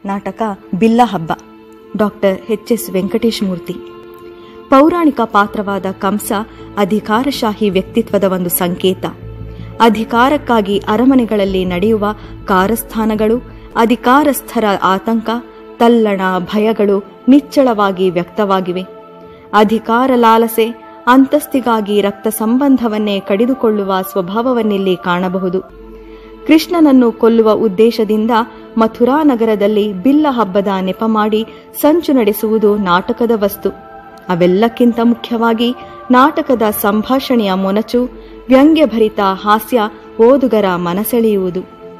ನಾಟಕ ಬಿಲ್ಲ ಹಬ್ಬ doctor H S Venkatesh Murthy ಪೌರಾಣಿಕ ಪಾತ್ರವಾದ ಕಂಸ ಅಧಿಕಾರಶಾಹಿ ವ್ಯಕ್ತಿತ್ವದ ಒಂದು ಸಂಕೇತ ಅಧಿಕಾರಕ್ಕಾಗಿ ಅರಮನೆಗಳಲ್ಲಿ ನಡೆಯುವ ಕಾರಸ್ಥಾನಗಳು ಅಧಿಕಾರಸ್ಥರ ಆತಂಕ ತಲ್ಲಣ ಭಯಗಳು ನಿಚ್ಚಳವಾಗಿ ವ್ಯಕ್ತವಾಗಿವೆ ಅಧಿಕಾರ ಲಾಲಸೆ ಅಂತಸ್ತಿಗಾಗಿ ರಕ್ತ ಸಂಬಂಧವನ್ನೇ ಕಡಿದುಕೊಳ್ಳುವ ಸ್ವಭಾವವನ್ನಿಲ್ಲಿ ಕಾಣಬಹುದು ಕೃಷ್ಣನನ್ನು ಕೊಲ್ಲುವ ಉದ್ದೇಶದಿಂದ ಮಥುರಾ ನಗರದಲ್ಲಿ ಬಿಲ್ಲ ಹಬ್ಬದ ನೆಪ ಮಾಡಿ ಸಂಚು ನಡೆಸುವುದು ನಾಟಕದ ವಸ್ತು ಅವೆಲ್ಲಕ್ಕಿಂತ ಮುಖ್ಯವಾಗಿ ನಾಟಕದ ಸಂಭಾಷಣೆಯ ಮೊನಚು ವ್ಯಂಗ್ಯಭರಿತ ಹಾಸ್ಯ ಓದುಗರ ಮನಸೆಳೆಯುವುದು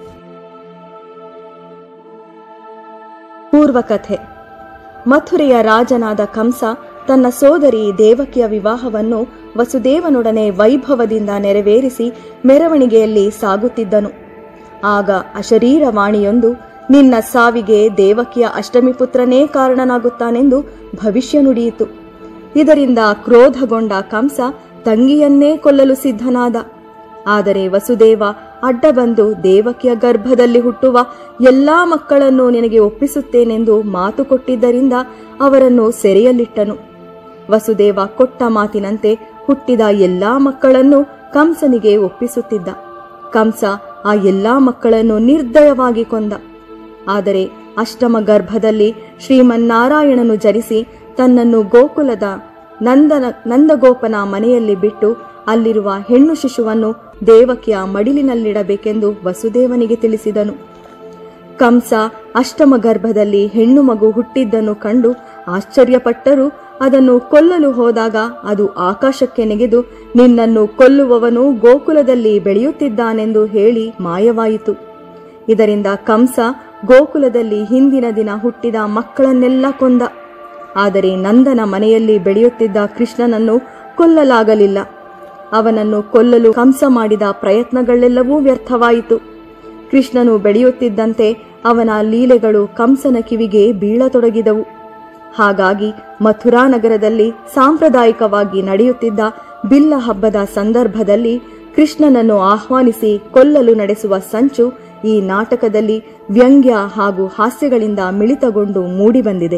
ಪೂರ್ವಕಥೆ ಮಥುರೆಯ ರಾಜನಾದ ಕಂಸ ತನ್ನ ಸೋದರಿ ದೇವಕಿಯ ವಿವಾಹವನ್ನು ವಸುದೇವನೊಡನೆ ವೈಭವದಿಂದ ನೆರವೇರಿಸಿ ಮೆರವಣಿಗೆಯಲ್ಲಿ ಸಾಗುತ್ತಿದ್ದನು ಆಗ ಅಶರೀರವಾಣಿಯೊಂದು ನಿನ್ನ ಸಾವಿಗೆ ದೇವಕಿಯ ಅಷ್ಟಮಿ ಪುತ್ರನೇ ಕಾರಣನಾಗುತ್ತಾನೆಂದು ಭವಿಷ್ಯ ನುಡಿಯಿತು ಇದರಿಂದ ಕ್ರೋಧಗೊಂಡ ಕಂಸ ತಂಗಿಯನ್ನೇ ಕೊಲ್ಲಲು ಸಿದ್ಧನಾದ ಆದರೆ ವಸುದೇವ ಅಡ್ಡ ಬಂದು ದೇವಕಿಯ ಗರ್ಭದಲ್ಲಿ ಹುಟ್ಟುವ ಎಲ್ಲಾ ಮಕ್ಕಳನ್ನು ನಿನಗೆ ಒಪ್ಪಿಸುತ್ತೇನೆಂದು ಮಾತು ಕೊಟ್ಟಿದ್ದರಿಂದ ಅವರನ್ನು ಸೆರೆಯಲ್ಲಿಟ್ಟನು ವಸುದೇವ ಕೊಟ್ಟ ಮಾತಿನಂತೆ ಹುಟ್ಟಿದ ಎಲ್ಲಾ ಮಕ್ಕಳನ್ನು ಕಂಸನಿಗೆ ಒಪ್ಪಿಸುತ್ತಿದ್ದ ಕಂಸ ಆ ಎಲ್ಲಾ ಮಕ್ಕಳನ್ನು ನಿರ್ದಯವಾಗಿ ಕೊಂದ ಆದರೆ ಅಷ್ಟಮ ಗರ್ಭದಲ್ಲಿ ಶ್ರೀಮನ್ನಾರಾಯಣನು ಜರಿಸಿ ತನ್ನನ್ನು ಗೋಕುಲದ ನಂದನ ನಂದಗೋಪನ ಮನೆಯಲ್ಲಿ ಬಿಟ್ಟು ಅಲ್ಲಿರುವ ಹೆಣ್ಣು ಶಿಶುವನ್ನು ದೇವಕಿಯ ಮಡಿಲಿನಲ್ಲಿಡಬೇಕೆಂದು ವಸುದೇವನಿಗೆ ತಿಳಿಸಿದನು ಕಂಸ ಅಷ್ಟಮ ಗರ್ಭದಲ್ಲಿ ಹೆಣ್ಣು ಮಗು ಹುಟ್ಟಿದ್ದನ್ನು ಕಂಡು ಆಶ್ಚರ್ಯಪಟ್ಟರೂ ಅದನ್ನು ಕೊಲ್ಲಲು ಹೋದಾಗ ಅದು ಆಕಾಶಕ್ಕೆ ನೆಗೆದು ನಿನ್ನನ್ನು ಕೊಲ್ಲುವವನು ಗೋಕುಲದಲ್ಲಿ ಬೆಳೆಯುತ್ತಿದ್ದಾನೆಂದು ಹೇಳಿ ಮಾಯವಾಯಿತು ಇದರಿಂದ ಕಂಸ ಗೋಕುಲದಲ್ಲಿ ಹಿಂದಿನ ದಿನ ಹುಟ್ಟಿದ ಮಕ್ಕಳನ್ನೆಲ್ಲ ಕೊಂದ ಆದರೆ ನಂದನ ಮನೆಯಲ್ಲಿ ಬೆಳೆಯುತ್ತಿದ್ದ ಕೃಷ್ಣನನ್ನು ಕೊಲ್ಲಲಾಗಲಿಲ್ಲ ಅವನನ್ನು ಕೊಲ್ಲಲು ಕಂಸ ಮಾಡಿದ ಪ್ರಯತ್ನಗಳೆಲ್ಲವೂ ವ್ಯರ್ಥವಾಯಿತು ಕೃಷ್ಣನು ಬೆಳೆಯುತ್ತಿದ್ದಂತೆ ಅವನ ಲೀಲೆಗಳು ಕಂಸನ ಕಿವಿಗೆ ಬೀಳತೊಡಗಿದವು ಹಾಗಾಗಿ ಮಥುರಾ ನಗರದಲ್ಲಿ ಸಾಂಪ್ರದಾಯಿಕವಾಗಿ ನಡೆಯುತ್ತಿದ್ದ ಬಿಲ್ಲ ಹಬ್ಬದ ಸಂದರ್ಭದಲ್ಲಿ ಕೃಷ್ಣನನ್ನು ಆಹ್ವಾನಿಸಿ ಕೊಲ್ಲಲು ನಡೆಸುವ ಸಂಚು ಈ ನಾಟಕದಲ್ಲಿ ವ್ಯಂಗ್ಯ ಹಾಗೂ ಹಾಸ್ಯಗಳಿಂದ ಮಿಳಿತಗೊಂಡು ಮೂಡಿಬಂದಿದೆ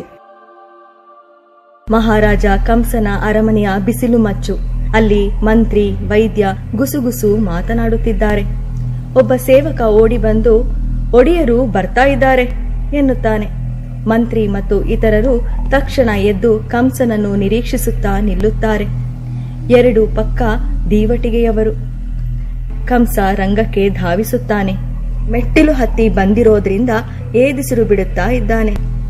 ಮಹಾರಾಜ ಕಂಸನ ಅರಮನೆಯ ಬಿಸಿಲು ಮಚ್ಚು ಅಲ್ಲಿ ಮಂತ್ರಿ ವೈದ್ಯ ಗುಸುಗುಸು ಮಾತನಾಡುತ್ತಿದ್ದಾರೆ ಒಬ್ಬ ಸೇವಕ ಓಡಿ ಬಂದು ಒಡೆಯರು ಬರ್ತಾ ಇದ್ದಾರೆ ಎನ್ನುತ್ತಾನೆ ಮಂತ್ರಿ ಮತ್ತು ಇತರರು ತಕ್ಷಣ ಎದ್ದು ಕಂಸನನ್ನು ನಿರೀಕ್ಷಿಸುತ್ತಾ ನಿಲ್ಲುತ್ತಾರೆ ಎರಡು ಪಕ್ಕ ದೀವಟಿಗೆಯವರು ಕಂಸ ರಂಗಕ್ಕೆ ಧಾವಿಸುತ್ತಾನೆ ಮೆಟ್ಟಿಲು ಹತ್ತಿ ಬಂದಿರೋದ್ರಿಂದ ಏದಿಸಿರು ಬಿಡುತ್ತಾ ಇದ್ದಾನೆ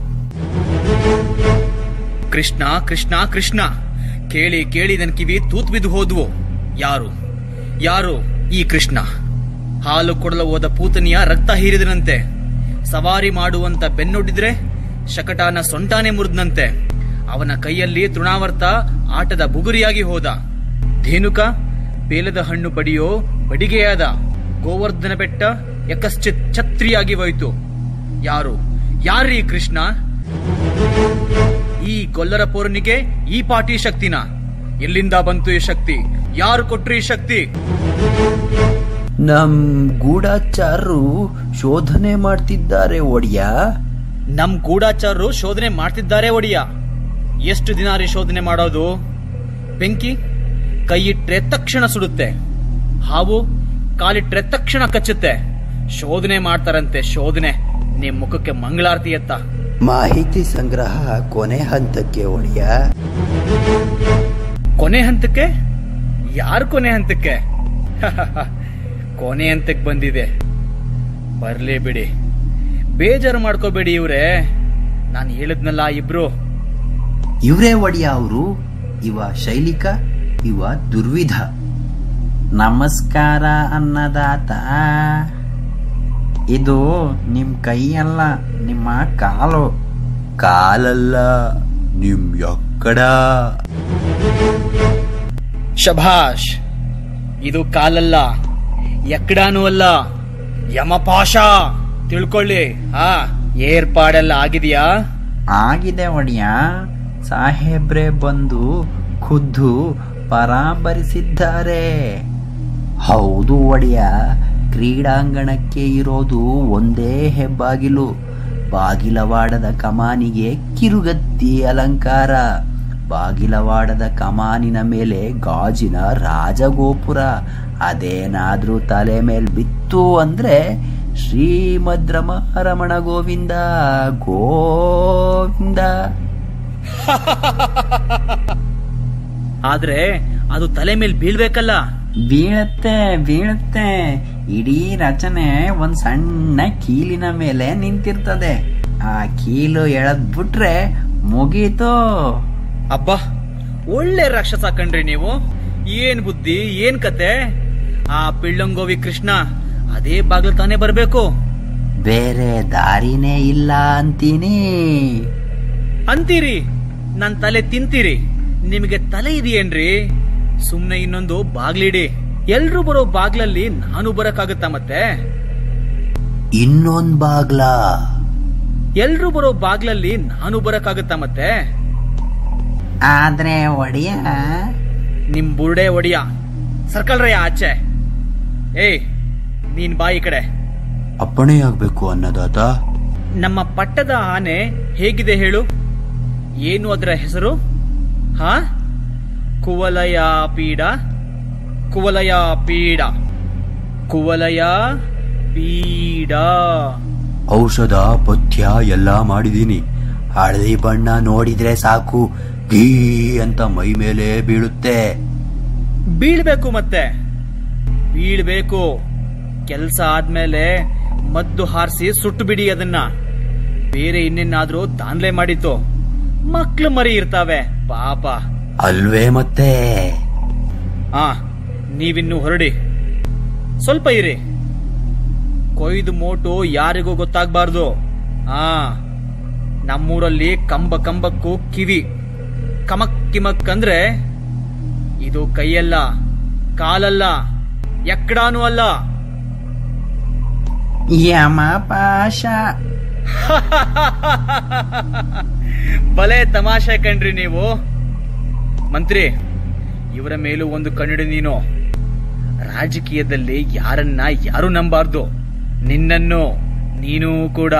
ಕೃಷ್ಣ ಕೃಷ್ಣ ಕೃಷ್ಣ ಕೇಳಿ ಕೇಳಿ ನನ್ ಕಿವಿ ತೂತ್ ಬಿದ್ದು ಹೋದ್ವು ಯಾರು ಯಾರು ಈ ಕೃಷ್ಣ ಹಾಲು ಕೊಡಲು ಹೋದ ಪೂತನಿಯ ರಕ್ತ ಹೀರಿದನಂತೆ ಸವಾರಿ ಮಾಡುವಂತ ಬೆನ್ನೊಡ್ಡಿದ್ರೆ ಶಕಟಾನ ಸೊಂಟಾನೆ ಮುರಿದ್ನಂತೆ ಅವನ ಕೈಯಲ್ಲಿ ತೃಣಾವರ್ತ ಆಟದ ಬುಗುರಿಯಾಗಿ ಹೋದ ಧೇನುಕ ಬೇಲದ ಹಣ್ಣು ಬಡಿಯೋ ಬಡಿಗೆಯಾದ ಗೋವರ್ಧನ ಬೆಟ್ಟ ಯಕಶ್ಚಿತ್ ಛತ್ರಿಯಾಗಿ ಹೋಯಿತು ಯಾರು ಯಾರೀ ಕೃಷ್ಣ ಈ ಗೊಲ್ಲರ ಪೌರನಿಗೆ ಈ ಪಾಟಿ ಶಕ್ತಿನ ಎಲ್ಲಿಂದ ಬಂತು ಈ ಶಕ್ತಿ ಯಾರು ಕೊಟ್ರು ಈ ಶಕ್ತಿ ನಮ್ ಗೂಢಾಚಾರರು ಶೋಧನೆ ಮಾಡ್ತಿದ್ದಾರೆ ಒಡೆಯ ನಮ್ ಗೂಢಾಚಾರರು ಶೋಧನೆ ಮಾಡ್ತಿದ್ದಾರೆ ಒಡಿಯ ಎಷ್ಟು ದಿನ ರೀ ಶೋಧನೆ ಮಾಡೋದು ಬೆಂಕಿ ಕೈ ಇಟ್ರೆ ತಕ್ಷಣ ಸುಡುತ್ತೆ ಹಾವು ಕಾಲಿಟ್ರೆ ತಕ್ಷಣ ಕಚ್ಚುತ್ತೆ ಶೋಧನೆ ಮಾಡ್ತಾರಂತೆ ಶೋಧನೆ ನಿಮ್ ಮುಖಕ್ಕೆ ಮಂಗಳಾರತಿ ಎತ್ತ ಮಾಹಿತಿ ಸಂಗ್ರಹ ಕೊನೆ ಹಂತಕ್ಕೆ ಒಡೆಯ ಕೊನೆ ಹಂತಕ್ಕೆ ಯಾರು ಕೊನೆ ಹಂತಕ್ಕೆ ಕೊನೆ ಹಂತಕ್ಕೆ ಬಂದಿದೆ ಬರ್ಲಿ ಬಿಡಿ ಬೇಜಾರು ಮಾಡ್ಕೋಬೇಡಿ ಇವ್ರೆ ನಾನು ಹೇಳಿದ್ನಲ್ಲ ಇಬ್ರು ಇವ್ರೇ ಒಡೆಯ ಅವರು ಇವ ಶೈಲಿಕ ಇವ ದುರ್ವಿಧ ನಮಸ್ಕಾರ ಅನ್ನದಾತ ಇದು ನಿಮ್ ಕೈಯಲ್ಲ ನಿಮ್ಮ ಕಾಲು ಕಾಲಲ್ಲ ನಿಮ್ ಎಕ್ಕಡ ಶಭಾಷ್ ಇದು ಕಾಲಲ್ಲ ಎಕ್ಕಡಾನು ಅಲ್ಲ ಯಮಪಾಶ ತಿಳ್ಕೊಳ್ಳಿ ಹಾ ಏರ್ಪಾಡೆಲ್ಲ ಆಗಿದೆಯಾ ಆಗಿದೆ ಒಡೆಯ ಸಾಹೇಬ್ರೆ ಬಂದು ಖುದ್ದು ಪರಾಮರಿಸಿದ್ದಾರೆ ಹೌದು ಒಡೆಯ ಕ್ರೀಡಾಂಗಣಕ್ಕೆ ಇರೋದು ಒಂದೇ ಹೆಬ್ಬಾಗಿಲು ಬಾಗಿಲವಾಡದ ಕಮಾನಿಗೆ ಕಿರುಗತ್ತಿ ಅಲಂಕಾರ ಬಾಗಿಲವಾಡದ ಕಮಾನಿನ ಮೇಲೆ ಗಾಜಿನ ರಾಜಗೋಪುರ ಅದೇನಾದ್ರೂ ತಲೆ ಮೇಲೆ ಬಿತ್ತು ಅಂದ್ರೆ ಶ್ರೀಮದ್ ರಮ ರಮಣ ಗೋವಿಂದ ಗೋವಿಂದ ಆದ್ರೆ ಅದು ತಲೆ ಮೇಲೆ ಬೀಳ್ಬೇಕಲ್ಲ ಬೀಳತ್ತೆ ಬೀಳತ್ತೆ ಇಡೀ ರಚನೆ ಒಂದ್ ಸಣ್ಣ ಕೀಲಿನ ಮೇಲೆ ನಿಂತಿರ್ತದೆ ಆ ಕೀಲು ಎಳದ್ ಬಿಟ್ರೆ ಮುಗೀತು ಅಬ್ಬಾ ಒಳ್ಳೆ ರಾಕ್ಷಸ ಕಣ್ರಿ ನೀವು ಏನ್ ಬುದ್ಧಿ ಏನ್ ಕತೆ ಆ ಪಿಳ್ಳಂಗೋವಿ ಕೃಷ್ಣ ಅದೇ ಬಾಗ್ಲು ತಾನೇ ಬರ್ಬೇಕು ಬೇರೆ ದಾರಿನೇ ಇಲ್ಲ ಅಂತೀನಿ ಅಂತೀರಿ ನನ್ ತಲೆ ತಿಂತೀರಿ ನಿಮಗೆ ತಲೆ ಇದೆಯೇನ್ರಿ ಸುಮ್ನೆ ಇನ್ನೊಂದು ಬಾಗ್ಲಿಡಿ ಎಲ್ರು ಬರೋ ಬಾಗ್ಲಲ್ಲಿ ನಾನು ಬರಕ್ಕಾಗತ್ತಾ ಮತ್ತೆ ಇನ್ನೊಂದ್ ಬಾಗ್ಲ ಎಲ್ರು ಬರೋ ಬಾಗ್ಲಲ್ಲಿ ನಾನು ಬರಕ್ಕಾಗತ್ತಾ ಮತ್ತೆ ಆದ್ರೆ ಒಡೆಯ ನಿಮ್ ಬುರ್ಡೆ ಒಡಿಯ ಸರ್ಕಲ್ರಯ್ಯ ಆಚೆ ಏಯ್ ನೀನ್ ಬಾಯಿ ಕಡೆ ಅಪ್ಪಣೆಯಾಗ್ಬೇಕು ಅನ್ನದಾತ ನಮ್ಮ ಪಟ್ಟದ ಆನೆ ಹೇಗಿದೆ ಹೇಳು ಏನು ಅದರ ಹೆಸರು ಹಾ ಕುವಲಯ ಪೀಡ ಕುವಲಯ ಪೀಡ ಕುವಲಯ ಪೀಡ ಔಷಧ ಪಥ್ಯ ಎಲ್ಲ ಮಾಡಿದೀನಿ ಹಳದಿ ಬಣ್ಣ ನೋಡಿದ್ರೆ ಸಾಕು ಗೀ ಅಂತ ಮೈ ಮೇಲೆ ಬೀಳುತ್ತೆ ಬೀಳ್ಬೇಕು ಮತ್ತೆ ಬೀಳ್ಬೇಕು ಕೆಲ್ಸ ಆದ್ಮೇಲೆ ಮದ್ದು ಹಾರಿಸಿ ಸುಟ್ಟು ಬಿಡಿ ಅದನ್ನ ಬೇರೆ ಇನ್ನೇನಾದ್ರೂ ದಾನ್ಲೆ ಮಾಡಿತ್ತು ಮಕ್ಳು ಮರಿ ಇರ್ತಾವೆ ಪಾಪ ಅಲ್ವೇ ಮತ್ತೆ ಆ ನೀವಿನ್ನು ಹೊರಡಿ ಸ್ವಲ್ಪ ಇರಿ ಕೊಯ್ದು ಮೋಟು ಯಾರಿಗೂ ಗೊತ್ತಾಗ್ಬಾರ್ದು ಆ ನಮ್ಮೂರಲ್ಲಿ ಕಂಬ ಕಂಬಕ್ಕೂ ಕಿವಿ ಕಮಕ್ ಕಿಮಕ್ ಅಂದ್ರೆ ಇದು ಕೈಯಲ್ಲ ಕಾಲಲ್ಲ ಎಕ್ಕಡಾನು ಅಲ್ಲ ಯಮ ಪಾಶ ಬಲೆ ತಮಾಷೆ ಕಣ್ರಿ ನೀವು ಮಂತ್ರಿ ಇವರ ಮೇಲೂ ಒಂದು ಕಣ್ಣಿಡು ನೀನು ರಾಜಕೀಯದಲ್ಲಿ ಯಾರನ್ನ ಯಾರು ನಂಬಾರ್ದು ನಿನ್ನನ್ನು ನೀನು ಕೂಡ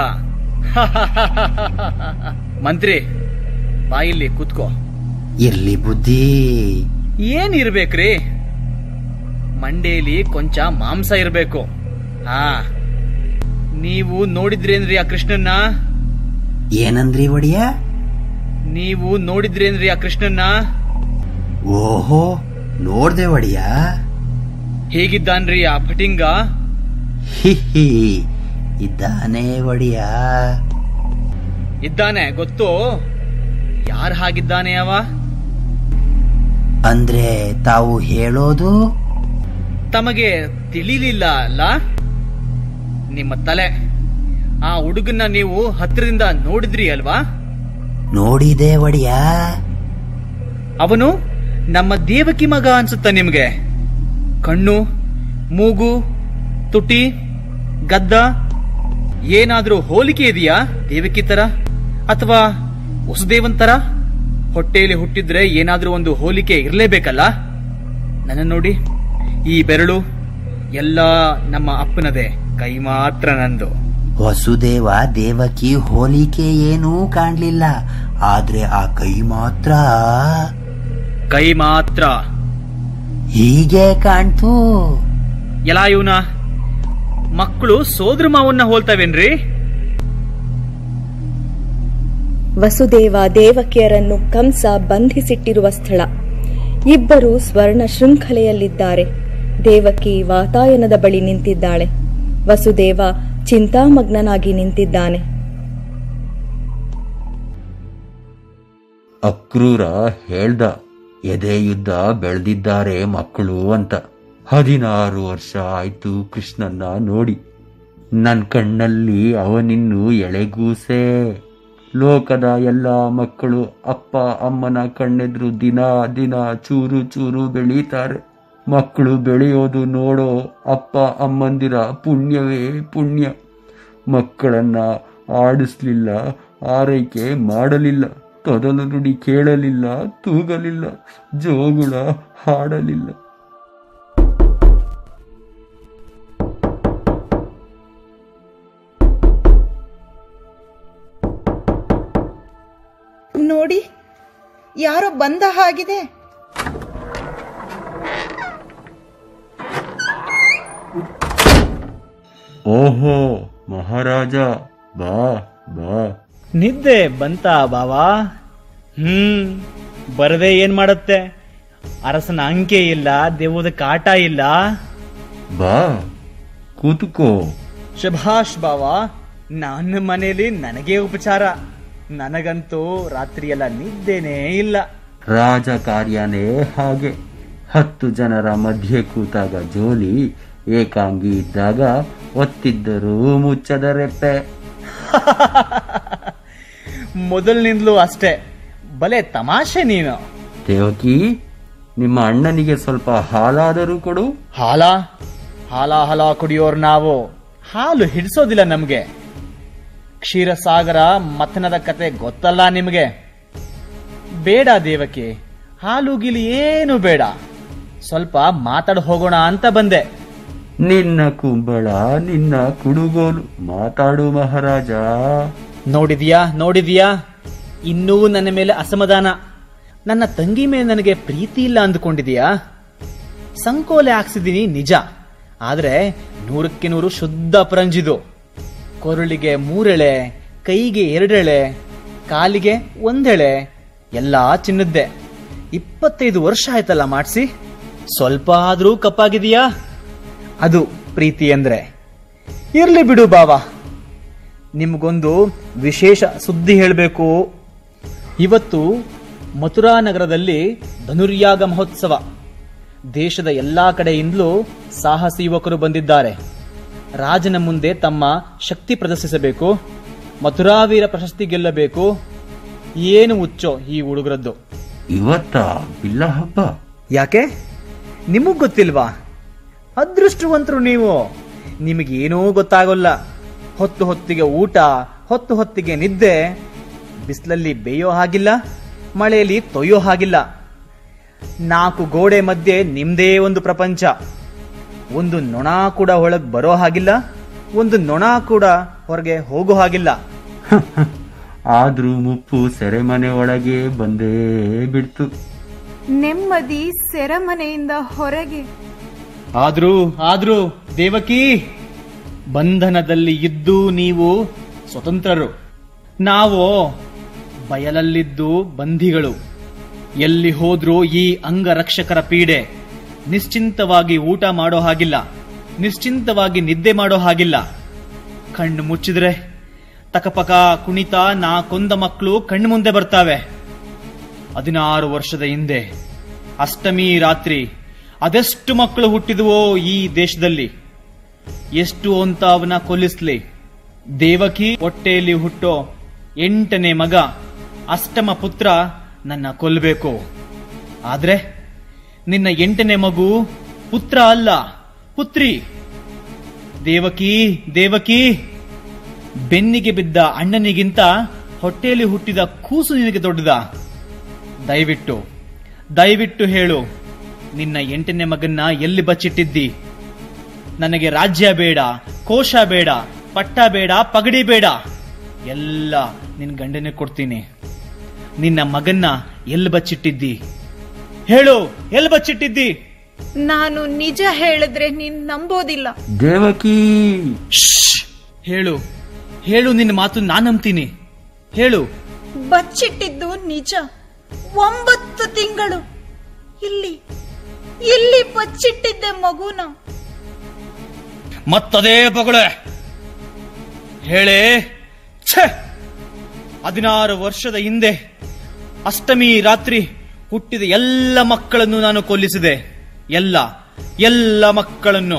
ಮಂತ್ರಿ ಬಾಯಿಲ್ಲಿ ಕೂತ್ಕೋ ಇರ್ಲಿ ಬುದ್ಧಿ ಏನಿರ್ಬೇಕ್ರಿ ಮಂಡೇಲಿ ಕೊಂಚ ಮಾಂಸ ಇರ್ಬೇಕು ಹಾ ನೀವು ನೋಡಿದ್ರೇನ್ರಿ ಆ ಕೃಷ್ಣನ್ನ ಏನಂದ್ರಿ ಒಡಿಯ ನೀವು ನೋಡಿದ್ರೇನ್ರಿ ಆ ಕೃಷ್ಣನ್ನ ಓಹೋ ನೋಡ್ದೆ ಒಡಿಯ ಹೇಗಿದ್ದಾನ್ರಿ ಆ ಫಟಿಂಗ ಹಿಹಿ ಇದ್ದಾನೆ ಒಡಿಯ ಇದ್ದಾನೆ ಗೊತ್ತು ಯಾರ್ ಹಾಗಿದ್ದಾನೆ ಅವ ಅಂದ್ರೆ ತಾವು ಹೇಳೋದು ತಮಗೆ ತಿಳಿಲಿಲ್ಲ ಅಲ್ಲ ನಿಮ್ಮ ತಲೆ ಆ ಹುಡುಗನ್ನ ನೀವು ಹತ್ರದಿಂದ ನೋಡಿದ್ರಿ ಅಲ್ವಾ ನೋಡಿದೆ ಒಡಿಯ ಅವನು ನಮ್ಮ ದೇವಕಿ ಮಗ ಅನ್ಸುತ್ತ ನಿಮ್ಗೆ ಕಣ್ಣು ಮೂಗು ತುಟಿ ಗದ್ದ ಏನಾದ್ರೂ ಹೋಲಿಕೆ ಇದೆಯಾ ದೇವಕಿ ತರ ಅಥವಾ ವಸುದೇವನ್ ತರ ಹೊಟ್ಟೆಯಲ್ಲಿ ಹುಟ್ಟಿದ್ರೆ ಏನಾದ್ರೂ ಒಂದು ಹೋಲಿಕೆ ಇರಲೇಬೇಕಲ್ಲ ನನ್ನ ನೋಡಿ ಈ ಬೆರಳು ಎಲ್ಲ ನಮ್ಮ ಅಪ್ಪನದೇ ಕೈ ಮಾತ್ರ ನಂದು ವಸುದೇವ ದೇವಕಿ ಹೋಲಿಕೆ ಏನೂ ಕಾಣ್ಲಿಲ್ಲ ಆದ್ರೆ ಆ ಕೈ ಮಾತ್ರ ಕೈ ಮಾತ್ರ ಹೀಗೆ ಕಾಣ್ತು ಎಲ್ಲ ಇವನ ಮಕ್ಕಳು ಸೋದರ ಮಾವನ್ನ ಹೋಲ್ತಾವೇನ್ರಿ ವಸುದೇವ ದೇವಕಿಯರನ್ನು ಕಂಸ ಬಂಧಿಸಿಟ್ಟಿರುವ ಸ್ಥಳ ಇಬ್ಬರು ಸ್ವರ್ಣ ಶೃಂಖಲೆಯಲ್ಲಿದ್ದಾರೆ ದೇವಕಿ ವಾತಾಯನದ ಬಳಿ ನಿಂತಿದ್ದಾಳೆ ವಸುದೇವ ಚಿಂತಾಮಗ್ನನಾಗಿ ನಿಂತಿದ್ದಾನೆ ಅಕ್ರೂರ ಹೇಳ್ದ ಎದೆ ಯುದ್ಧ ಬೆಳೆದಿದ್ದಾರೆ ಮಕ್ಕಳು ಅಂತ ಹದಿನಾರು ವರ್ಷ ಆಯ್ತು ಕೃಷ್ಣನ್ನ ನೋಡಿ ನನ್ ಕಣ್ಣಲ್ಲಿ ಅವನಿನ್ನು ಎಳೆಗೂಸೆ ಲೋಕದ ಎಲ್ಲ ಮಕ್ಕಳು ಅಪ್ಪ ಅಮ್ಮನ ಕಣ್ಣೆದ್ರು ದಿನ ದಿನ ಚೂರು ಚೂರು ಬೆಳೀತಾರೆ ಮಕ್ಕಳು ಬೆಳೆಯೋದು ನೋಡೋ ಅಪ್ಪ ಅಮ್ಮಂದಿರ ಪುಣ್ಯವೇ ಪುಣ್ಯ ಮಕ್ಕಳನ್ನ ಆಡಿಸ್ಲಿಲ್ಲ ಆರೈಕೆ ಮಾಡಲಿಲ್ಲ ತೊದಲು ನುಡಿ ಕೇಳಲಿಲ್ಲ ತೂಗಲಿಲ್ಲ ಜೋಗುಳ ಹಾಡಲಿಲ್ಲ ನೋಡಿ ಯಾರೋ ಬಂದ ಹಾಗಿದೆ ಓಹೋ ಮಹಾರಾಜ ಬಾ ಬಾ ನಿದ್ದೆ ಬಂತ ಬಾವಾ ಹ್ಮ್ ಬರದೆ ಏನ್ ಮಾಡತ್ತೆ ಅರಸನ ಅಂಕೆ ಇಲ್ಲ ದೇವದ ಕಾಟ ಇಲ್ಲ ಬಾ ಕೂತ್ಕೋ ಶಭಾಷ್ ಬಾವಾ ನನ್ನ ಮನೇಲಿ ನನಗೆ ಉಪಚಾರ ನನಗಂತೂ ರಾತ್ರಿಯೆಲ್ಲ ನಿದ್ದೆನೇ ಇಲ್ಲ ರಾಜ ಕಾರ್ಯನೇ ಹಾಗೆ ಹತ್ತು ಜನರ ಮಧ್ಯೆ ಕೂತಾಗ ಜೋಲಿ ಏಕಾಂಗಿ ಇದ್ದಾಗ ಒತ್ತಿದ್ದರೂ ಮುಚ್ಚದ ರೆಪ್ಪೆ ಮೊದಲಿನಿಂದಲೂ ಅಷ್ಟೇ ಬಲೆ ತಮಾಷೆ ನೀನು ದೇವಕಿ ನಿಮ್ಮ ಅಣ್ಣನಿಗೆ ಸ್ವಲ್ಪ ಹಾಲಾದರೂ ಕೊಡು ಹಾಲ ಹಾಲ ಹಾಲ ಕುಡಿಯೋರ್ ನಾವು ಹಾಲು ಹಿಡಿಸೋದಿಲ್ಲ ನಮ್ಗೆ ಕ್ಷೀರಸಾಗರ ಮಥನದ ಕತೆ ಗೊತ್ತಲ್ಲ ನಿಮಗೆ ಬೇಡ ದೇವಕಿ ಹಾಲು ಗಿಲಿ ಏನು ಬೇಡ ಸ್ವಲ್ಪ ಮಾತಾಡ ಹೋಗೋಣ ಅಂತ ಬಂದೆ ನಿನ್ನ ಕುಂಬಳ ನಿನ್ನ ಕುಡುಗೋಲು ಮಾತಾಡು ಮಹಾರಾಜ ನೋಡಿದ್ಯಾ ನೋಡಿದ್ಯಾ ಇನ್ನೂ ನನ್ನ ಮೇಲೆ ಅಸಮಾಧಾನ ನನ್ನ ತಂಗಿ ಮೇಲೆ ನನಗೆ ಪ್ರೀತಿ ಇಲ್ಲ ಅಂದ್ಕೊಂಡಿದ್ಯಾ ಸಂಕೋಲೆ ಹಾಕ್ಸಿದೀನಿ ನಿಜ ಆದ್ರೆ ನೂರಕ್ಕೆ ನೂರು ಶುದ್ಧ ಅಪರಂಜಿದು ಕೊರಳಿಗೆ ಮೂರೆಳೆ ಕೈಗೆ ಎರಡೆಳೆ ಕಾಲಿಗೆ ಒಂದೆಳೆ ಎಲ್ಲಾ ಚಿನ್ನದ್ದೆ ಇಪ್ಪತ್ತೈದು ವರ್ಷ ಆಯ್ತಲ್ಲ ಮಾಡಿಸಿ ಸ್ವಲ್ಪ ಆದ್ರೂ ಕಪ್ಪಾಗಿದೆಯಾ ಅದು ಪ್ರೀತಿ ಅಂದ್ರೆ ಇರ್ಲಿ ಬಿಡು ಬಾವಾ ನಿಮಗೊಂದು ವಿಶೇಷ ಸುದ್ದಿ ಹೇಳಬೇಕು ಇವತ್ತು ಮಥುರಾ ನಗರದಲ್ಲಿ ಧನುರ್ಯಾಗ ಮಹೋತ್ಸವ ದೇಶದ ಎಲ್ಲಾ ಕಡೆಯಿಂದಲೂ ಸಾಹಸಿ ಯುವಕರು ಬಂದಿದ್ದಾರೆ ರಾಜನ ಮುಂದೆ ತಮ್ಮ ಶಕ್ತಿ ಪ್ರದರ್ಶಿಸಬೇಕು ಮಥುರಾವೀರ ಪ್ರಶಸ್ತಿ ಗೆಲ್ಲಬೇಕು ಏನು ಹುಚ್ಚೋ ಈ ಹುಡುಗರದ್ದು ಇವತ್ತ ಬಿಲ್ಲ ಹಬ್ಬ ಯಾಕೆ ನಿಮಗ್ ಗೊತ್ತಿಲ್ವಾ ಅದೃಷ್ಟವಂತರು ನೀವು ನಿಮಗೇನೂ ಗೊತ್ತಾಗೋಲ್ಲ ಹೊತ್ತು ಹೊತ್ತಿಗೆ ಊಟ ಹೊತ್ತು ಹೊತ್ತಿಗೆ ನಿದ್ದೆ ಬಿಸಿಲಲ್ಲಿ ಬೇಯೋ ಹಾಗಿಲ್ಲ ಮಳೆಯಲ್ಲಿ ತೊಯ್ಯೋ ಹಾಗಿಲ್ಲ ನಾಲ್ಕು ಗೋಡೆ ಮಧ್ಯೆ ನಿಮ್ದೇ ಒಂದು ಪ್ರಪಂಚ ಒಂದು ನೊಣ ಕೂಡ ಒಳಗ್ ಬರೋ ಹಾಗಿಲ್ಲ ಒಂದು ನೊಣ ಕೂಡ ಹೊರಗೆ ಹೋಗೋ ಹಾಗಿಲ್ಲ ಆದ್ರೂ ಮುಪ್ಪು ಸೆರೆಮನೆ ಒಳಗೆ ಬಂದೇ ಬಿಡ್ತು ನೆಮ್ಮದಿ ಸೆರೆಮನೆಯಿಂದ ಹೊರಗೆ ಆದ್ರೂ ಆದ್ರೂ ದೇವಕಿ ಬಂಧನದಲ್ಲಿ ಇದ್ದು ನೀವು ಸ್ವತಂತ್ರರು ನಾವು ಬಯಲಲ್ಲಿದ್ದು ಬಂಧಿಗಳು ಎಲ್ಲಿ ಹೋದ್ರೂ ಈ ಅಂಗರಕ್ಷಕರ ಪೀಡೆ ನಿಶ್ಚಿಂತವಾಗಿ ಊಟ ಮಾಡೋ ಹಾಗಿಲ್ಲ ನಿಶ್ಚಿಂತವಾಗಿ ನಿದ್ದೆ ಮಾಡೋ ಹಾಗಿಲ್ಲ ಕಣ್ಣು ಮುಚ್ಚಿದ್ರೆ ತಕಪಕ ಕುಣಿತ ನಾ ಕೊಂದ ಮಕ್ಕಳು ಕಣ್ಣು ಮುಂದೆ ಬರ್ತಾವೆ ಹದಿನಾರು ವರ್ಷದ ಹಿಂದೆ ಅಷ್ಟಮಿ ರಾತ್ರಿ ಅದೆಷ್ಟು ಮಕ್ಕಳು ಹುಟ್ಟಿದುವೋ ಈ ದೇಶದಲ್ಲಿ ಎಷ್ಟು ಅಂತ ಅವನ ಕೊಲ್ಲಿಸ್ಲಿ ದೇವಕಿ ಹೊಟ್ಟೆಯಲ್ಲಿ ಹುಟ್ಟೋ ಎಂಟನೇ ಮಗ ಅಷ್ಟಮ ಪುತ್ರ ನನ್ನ ಕೊಲ್ಲಬೇಕು ಆದ್ರೆ ನಿನ್ನ ಎಂಟನೇ ಮಗು ಪುತ್ರ ಅಲ್ಲ ಪುತ್ರಿ ದೇವಕಿ ದೇವಕಿ ಬೆನ್ನಿಗೆ ಬಿದ್ದ ಅಣ್ಣನಿಗಿಂತ ಹೊಟ್ಟೆಯಲ್ಲಿ ಹುಟ್ಟಿದ ಕೂಸು ನಿನಗೆ ದೊಡ್ಡದ ದಯವಿಟ್ಟು ದಯವಿಟ್ಟು ಹೇಳು ನಿನ್ನ ಎಂಟನೇ ಮಗನ್ನ ಎಲ್ಲಿ ಬಚ್ಚಿಟ್ಟಿದ್ದಿ ನನಗೆ ರಾಜ್ಯ ಬೇಡ ಕೋಶ ಬೇಡ ಪಟ್ಟ ಬೇಡ ಪಗಡಿ ಬೇಡ ಎಲ್ಲ ನಿನ್ ಗಂಡನೇ ಕೊಡ್ತೀನಿ ನಿನ್ನ ಮಗನ್ನ ಎಲ್ಲಿ ಬಚ್ಚಿಟ್ಟಿದ್ದಿ ಹೇಳು ಎಲ್ಲಿ ಬಚ್ಚಿಟ್ಟಿದ್ದಿ ನಾನು ನಿಜ ಹೇಳಿದ್ರೆ ನೀನ್ ನಂಬೋದಿಲ್ಲ ದೇವಕಿ ಶ್ಶ್! ಹೇಳು ಹೇಳು ನಿನ್ನ ಮಾತು ನಾನ್ ನಂಬ್ತೀನಿ ಹೇಳು ಬಚ್ಚಿಟ್ಟಿದ್ದು ನಿಜ ಒಂಬತ್ತು ತಿಂಗಳು ಇಲ್ಲಿ ಇಲ್ಲಿ ಬಚ್ಚಿಟ್ಟಿದ್ದೆ ಮಗುನ ಮತ್ತದೇ ಪೊಗಳೆ ಹೇಳೇ ಛೆ ಹದಿನಾರು ವರ್ಷದ ಹಿಂದೆ ಅಷ್ಟಮಿ ರಾತ್ರಿ ಹುಟ್ಟಿದ ಎಲ್ಲ ಮಕ್ಕಳನ್ನು ನಾನು ಕೊಲ್ಲಿಸಿದೆ ಎಲ್ಲ ಎಲ್ಲ ಮಕ್ಕಳನ್ನು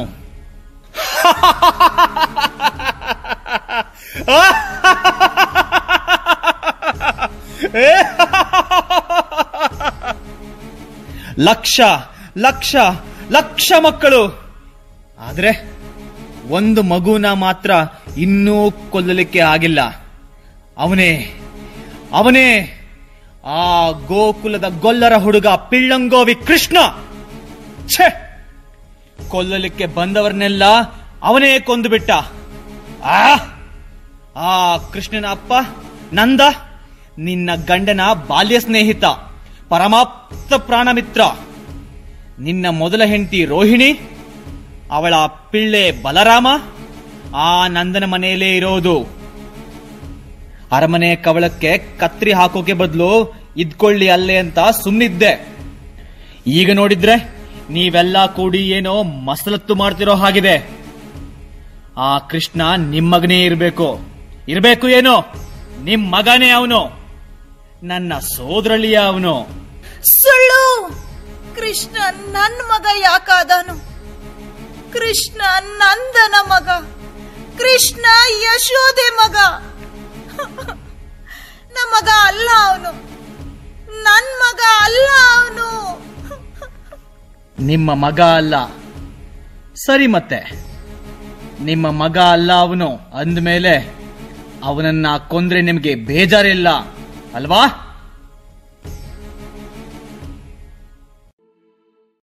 ಲಕ್ಷ ಲಕ್ಷ ಲಕ್ಷ ಮಕ್ಕಳು ಆದ್ರೆ ಒಂದು ಮಗುನ ಮಾತ್ರ ಇನ್ನೂ ಕೊಲ್ಲಲಿಕ್ಕೆ ಆಗಿಲ್ಲ ಅವನೇ ಅವನೇ ಆ ಗೋಕುಲದ ಗೊಲ್ಲರ ಹುಡುಗ ಪಿಳ್ಳಂಗೋವಿ ಕೃಷ್ಣ ಛೆ ಕೊಲ್ಲಲಿಕ್ಕೆ ಬಂದವರನ್ನೆಲ್ಲ ಅವನೇ ಕೊಂದು ಬಿಟ್ಟ ಆ ಆ ಕೃಷ್ಣನ ಅಪ್ಪ ನಂದ ನಿನ್ನ ಗಂಡನ ಬಾಲ್ಯ ಸ್ನೇಹಿತ ಪರಮಾಪ್ತ ಪ್ರಾಣಮಿತ್ರ ನಿನ್ನ ಮೊದಲ ಹೆಂಡತಿ ರೋಹಿಣಿ ಅವಳ ಪಿಳ್ಳೆ ಬಲರಾಮ ಆ ನಂದನ ಮನೆಯಲ್ಲೇ ಇರೋದು ಅರಮನೆ ಕವಳಕ್ಕೆ ಕತ್ರಿ ಹಾಕೋಕೆ ಬದಲು ಇದ್ಕೊಳ್ಳಿ ಅಲ್ಲೇ ಅಂತ ಸುಮ್ಮನಿದ್ದೆ ಈಗ ನೋಡಿದ್ರೆ ನೀವೆಲ್ಲ ಕೂಡಿ ಏನೋ ಮಸಲತ್ತು ಮಾಡ್ತಿರೋ ಹಾಗಿದೆ ಆ ಕೃಷ್ಣ ನಿಮ್ಮಗನೇ ಇರಬೇಕು ಇರಬೇಕು ಏನೋ ನಿಮ್ ಮಗನೇ ಅವನು ನನ್ನ ಸೋದರಳಿಯ ಅವನು ಸುಳ್ಳು ಕೃಷ್ಣ ನನ್ ಮಗ ಯಾಕಾದನು ಕೃಷ್ಣ ನಂದನ ಮಗ ಕೃಷ್ಣ ಯಶೋದೆ ಮಗ ನಮ್ಮ ಮಗ ಅಲ್ಲ ಅವನು ನನ್ ಮಗ ಅಲ್ಲ ಅವನು ನಿಮ್ಮ ಮಗ ಅಲ್ಲ ಸರಿ ಮತ್ತೆ ನಿಮ್ಮ ಮಗ ಅಲ್ಲ ಅವನು ಅಂದಮೇಲೆ ಅವನನ್ನ ಕೊಂದ್ರೆ ನಿಮಗೆ ಬೇಜಾರಿಲ್ಲ ಅಲ್ವಾ